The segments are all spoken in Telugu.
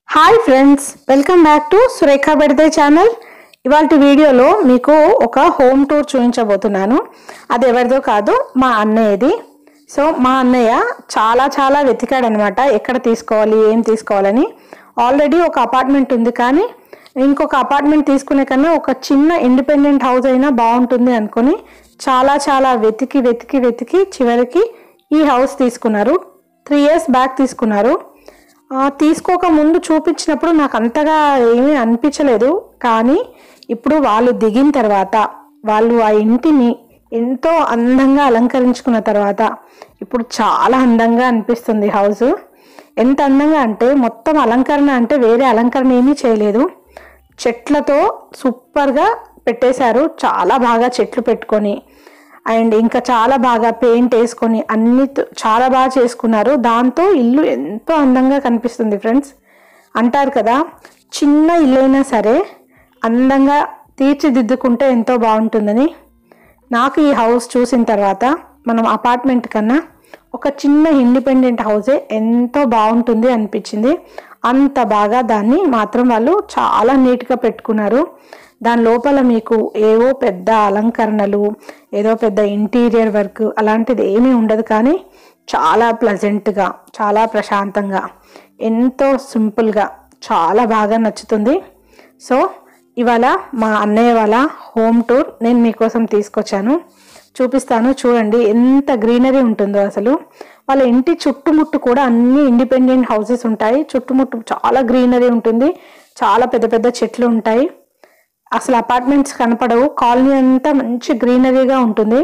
hi friends welcome back to Surekha బెడదే ఛానల్ ఇవాళ వీడియోలో మీకు ఒక హోమ్ టూర్ చూపించబోతున్నాను అది ఎవరిదో కాదు మా అన్నయ్యది సో మా అన్నయ్య చాలా చాలా వెతికాడనమాట ఎక్కడ తీసుకోవాలి ఏం తీసుకోవాలని ఆల్రెడీ ఒక అపార్ట్మెంట్ ఉంది కానీ ఇంకొక అపార్ట్మెంట్ తీసుకునే కన్నా ఒక చిన్న ఇండిపెండెంట్ హౌస్ అయినా బాగుంటుంది అనుకుని చాలా చాలా వెతికి వెతికి వెతికి చివరికి ఈ హౌస్ తీసుకున్నారు త్రీ ఇయర్స్ బ్యాక్ తీసుకున్నారు ఆ, తీసుకోక ముందు చూపించినప్పుడు నాకు అంతగా ఏమీ అనిపించలేదు కానీ ఇప్పుడు వాళ్ళు దిగిన తర్వాత వాళ్ళు ఆ ఇంటిని ఎంతో అందంగా అలంకరించుకున్న తర్వాత ఇప్పుడు చాలా అందంగా అనిపిస్తుంది హౌస్ ఎంత అందంగా అంటే మొత్తం అలంకరణ అంటే వేరే అలంకరణ ఏమీ చేయలేదు చెట్లతో సూపర్గా పెట్టేశారు చాలా బాగా చెట్లు పెట్టుకొని అండ్ ఇంకా చాలా బాగా పెయింట్ వేసుకొని అన్ని చాలా బాగా చేసుకున్నారు దాంతో ఇల్లు ఎంతో అందంగా కనిపిస్తుంది ఫ్రెండ్స్ అంటారు కదా చిన్న ఇల్లు అయినా సరే అందంగా తీర్చిదిద్దుకుంటే ఎంతో బాగుంటుందని నాకు ఈ హౌస్ చూసిన తర్వాత మనం అపార్ట్మెంట్ కన్నా ఒక చిన్న ఇండిపెండెంట్ హౌసే ఎంతో బాగుంటుంది అనిపించింది అంత బాగా దాన్ని మాత్రం వాళ్ళు చాలా నీట్గా పెట్టుకున్నారు దాని లోపల మీకు ఏవో పెద్ద అలంకరణలు ఏదో పెద్ద ఇంటీరియర్ వర్క్ అలాంటిది ఏమీ ఉండదు కానీ చాలా ప్లజెంట్గా చాలా ప్రశాంతంగా ఎంతో సింపుల్గా చాలా బాగా నచ్చుతుంది సో ఇవాళ మా అన్నయ్య వాళ్ళ హోమ్ టూర్ నేను మీకోసం తీసుకొచ్చాను చూపిస్తాను చూడండి ఎంత గ్రీనరీ ఉంటుందో అసలు వాళ్ళ ఇంటి చుట్టుముట్టు కూడా అన్ని ఇండిపెండెంట్ హౌసెస్ ఉంటాయి చుట్టుముట్టు చాలా గ్రీనరీ ఉంటుంది చాలా పెద్ద పెద్ద చెట్లు ఉంటాయి అసలు అపార్ట్మెంట్స్ కనపడవు కాలనీ అంతా మంచి గ్రీనరీగా ఉంటుంది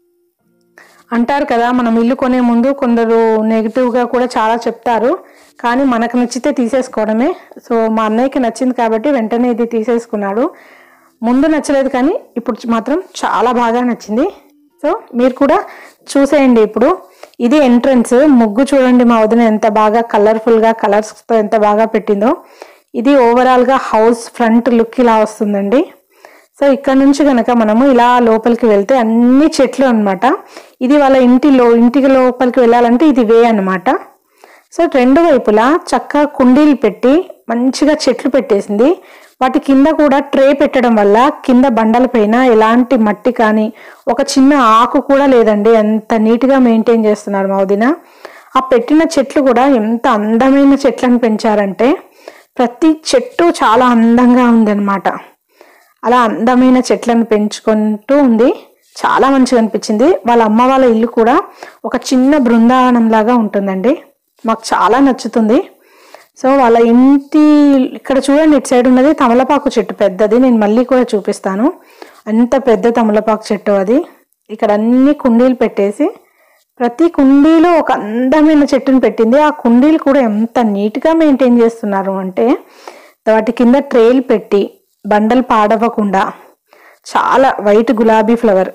అంటారు కదా మనం ఇల్లు కొనే ముందు కొందరు నెగిటివ్గా కూడా చాలా చెప్తారు కానీ మనకు నచ్చితే తీసేసుకోవడమే సో మా అన్నయ్యకి నచ్చింది కాబట్టి వెంటనే ఇది తీసేసుకున్నాడు ముందు నచ్చలేదు కానీ ఇప్పుడు మాత్రం చాలా బాగా నచ్చింది సో మీరు కూడా చూసేయండి ఇప్పుడు ఇది ఎంట్రన్స్ ముగ్గు చూడండి మా వదిన ఎంత బాగా కలర్ఫుల్గా కలర్స్తో ఎంత బాగా పెట్టిందో ఇది ఓవరాల్గా హౌస్ ఫ్రంట్ లుక్ ఇలా వస్తుందండి సో ఇక్కడ నుంచి కనుక మనము ఇలా లోపలికి వెళ్తే అన్ని చెట్లు అన్నమాట ఇది వాళ్ళ ఇంటిలో ఇంటికి లోపలికి వెళ్ళాలంటే ఇది వే అన్నమాట సో రెండు వైపులా చక్కగా కుండీలు పెట్టి మంచిగా చెట్లు పెట్టేసింది వాటి కింద కూడా ట్రే పెట్టడం వల్ల కింద బండల పైన ఎలాంటి మట్టి కానీ ఒక చిన్న ఆకు కూడా లేదండి ఎంత నీట్గా మెయింటైన్ చేస్తున్నారు మా వదిన ఆ పెట్టిన చెట్లు కూడా ఎంత అందమైన చెట్లను పెంచారంటే ప్రతి చెట్టు చాలా అందంగా ఉందన్నమాట అలా అందమైన చెట్లను పెంచుకుంటూ ఉంది చాలా మంచిగా అనిపించింది వాళ్ళ అమ్మ వాళ్ళ ఇల్లు కూడా ఒక చిన్న బృందావనం లాగా ఉంటుందండి మాకు చాలా నచ్చుతుంది సో వాళ్ళ ఇంటి ఇక్కడ చూడండి ఇటు సైడ్ ఉన్నది తమలపాకు చెట్టు పెద్దది నేను మళ్ళీ కూడా చూపిస్తాను అంత పెద్ద తమలపాకు చెట్టు అది ఇక్కడ అన్ని కుండీలు పెట్టేసి ప్రతి కుండీలో ఒక అందమైన చెట్టుని పెట్టింది ఆ కుండీలు కూడా ఎంత నీట్గా మెయింటైన్ చేస్తున్నారు అంటే వాటి కింద ట్రేలు పెట్టి బండలు పాడవకుండా చాలా వైట్ గులాబీ ఫ్లవర్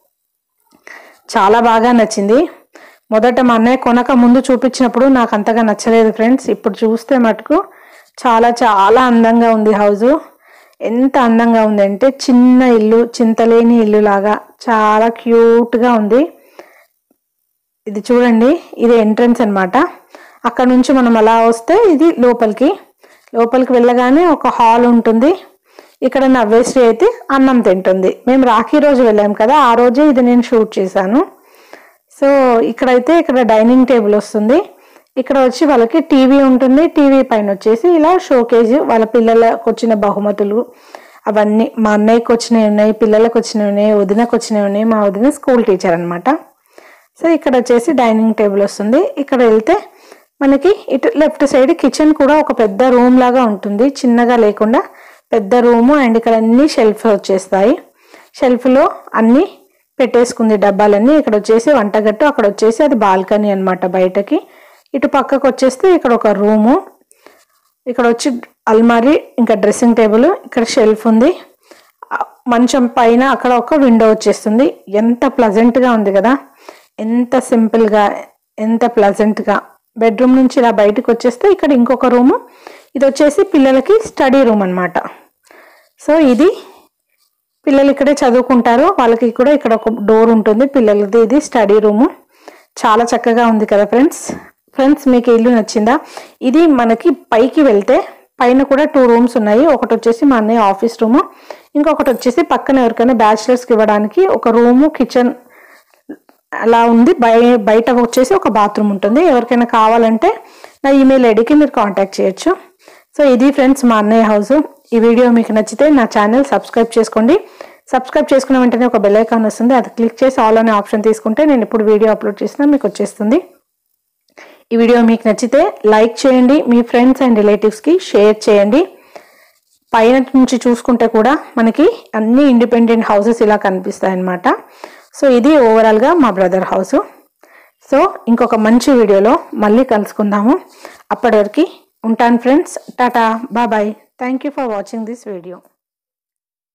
చాలా బాగా నచ్చింది మొదట మా అన్నయ్య కొనక ముందు చూపించినప్పుడు నాకు అంతగా నచ్చలేదు ఫ్రెండ్స్ ఇప్పుడు చూస్తే మటుకు చాలా చాలా అందంగా ఉంది హౌజు ఎంత అందంగా ఉంది అంటే చిన్న ఇల్లు చింతలేని ఇల్లు లాగా చాలా క్యూట్గా ఉంది ఇది చూడండి ఇది ఎంట్రన్స్ అన్నమాట అక్కడ నుంచి మనం అలా వస్తే ఇది లోపలికి లోపలికి వెళ్ళగానే ఒక హాల్ ఉంటుంది ఇక్కడ నవ్వేశ్రీ అయితే అన్నం తింటుంది మేము రాఖీ రోజు వెళ్ళాం కదా ఆ రోజే ఇది నేను షూట్ చేశాను సో ఇక్కడైతే ఇక్కడ డైనింగ్ టేబుల్ వస్తుంది ఇక్కడ వచ్చి వాళ్ళకి టీవీ ఉంటుంది టీవీ పైన వచ్చేసి ఇలా షోకేజ్ వాళ్ళ పిల్లలకు వచ్చిన బహుమతులు అవన్నీ మా అన్నయ్యకి వచ్చినవి ఉన్నాయి పిల్లలకు వచ్చినవి ఉన్నాయి వదినకు వచ్చినవి ఉన్నాయి మా వదిన స్కూల్ టీచర్ అనమాట సో ఇక్కడ వచ్చేసి డైనింగ్ టేబుల్ వస్తుంది ఇక్కడ వెళ్తే మనకి ఇటు లెఫ్ట్ సైడ్ కిచెన్ కూడా ఒక పెద్ద రూమ్ లాగా ఉంటుంది చిన్నగా లేకుండా పెద్ద రూము అండ్ ఇక్కడ అన్ని షెల్ఫ్ వచ్చేస్తాయి షెల్ఫ్లో అన్ని పెట్టేసుకుంది డబ్బాలన్నీ ఇక్కడ వచ్చేసి వంటగట్టు అక్కడ వచ్చేసి అది బాల్కనీ అన్నమాట బయటకి ఇటు పక్కకు వచ్చేస్తే ఇక్కడ ఒక రూము ఇక్కడ వచ్చి అల్మారీ ఇంకా డ్రెస్సింగ్ టేబుల్ ఇక్కడ షెల్ఫ్ ఉంది ఆ మంచం పైన అక్కడ ఒక విండో వచ్చేస్తుంది ఎంత ప్లజెంట్గా ఉంది కదా ఎంత సింపుల్గా ఎంత ప్లజెంట్గా బెడ్రూమ్ నుంచి ఇలా బయటకు వచ్చేస్తే ఇక్కడ ఇంకొక రూము ఇది వచ్చేసి పిల్లలకి స్టడీ రూమ్ అన్నమాట సో ఇది పిల్లలు ఇక్కడే చదువుకుంటారు వాళ్ళకి కూడా ఇక్కడ ఒక డోర్ ఉంటుంది పిల్లలది ఇది స్టడీ రూము చాలా చక్కగా ఉంది కదా ఫ్రెండ్స్ ఫ్రెండ్స్ మీకు ఇల్లు నచ్చిందా ఇది మనకి పైకి వెళ్తే పైన కూడా టూ రూమ్స్ ఉన్నాయి ఒకటి వచ్చేసి మా అన్నయ్య ఆఫీస్ రూము ఇంకొకటి వచ్చేసి పక్కన ఎవరికైనా బ్యాచిలర్స్కి ఇవ్వడానికి ఒక రూము కిచెన్ అలా ఉంది బయ బయట వచ్చేసి ఒక బాత్రూమ్ ఉంటుంది ఎవరికైనా కావాలంటే నా ఈమెయిల్ ఐడికి మీరు కాంటాక్ట్ చేయొచ్చు సో ఇది ఫ్రెండ్స్ మా అన్నయ్య హౌస్ ఈ వీడియో మీకు నచ్చితే నా ఛానల్ సబ్స్క్రైబ్ చేసుకోండి సబ్స్క్రైబ్ చేసుకున్న వెంటనే ఒక బెల్ ఐకాన్ వస్తుంది అది క్లిక్ చేసి ఆల్ అనే ఆప్షన్ తీసుకుంటే నేను ఇప్పుడు వీడియో అప్లోడ్ చేసినా మీకు వచ్చేస్తుంది ఈ వీడియో మీకు నచ్చితే లైక్ చేయండి మీ ఫ్రెండ్స్ అండ్ రిలేటివ్స్కి షేర్ చేయండి పైన నుంచి చూసుకుంటే కూడా మనకి అన్ని ఇండిపెండెంట్ హౌసెస్ ఇలా కనిపిస్తాయి అన్నమాట సో ఇది ఓవరాల్గా మా బ్రదర్ హౌస్ సో ఇంకొక మంచి వీడియోలో మళ్ళీ కలుసుకుందాము అప్పటి వరకు ఉంటాను friends tata bye thank you for watching this video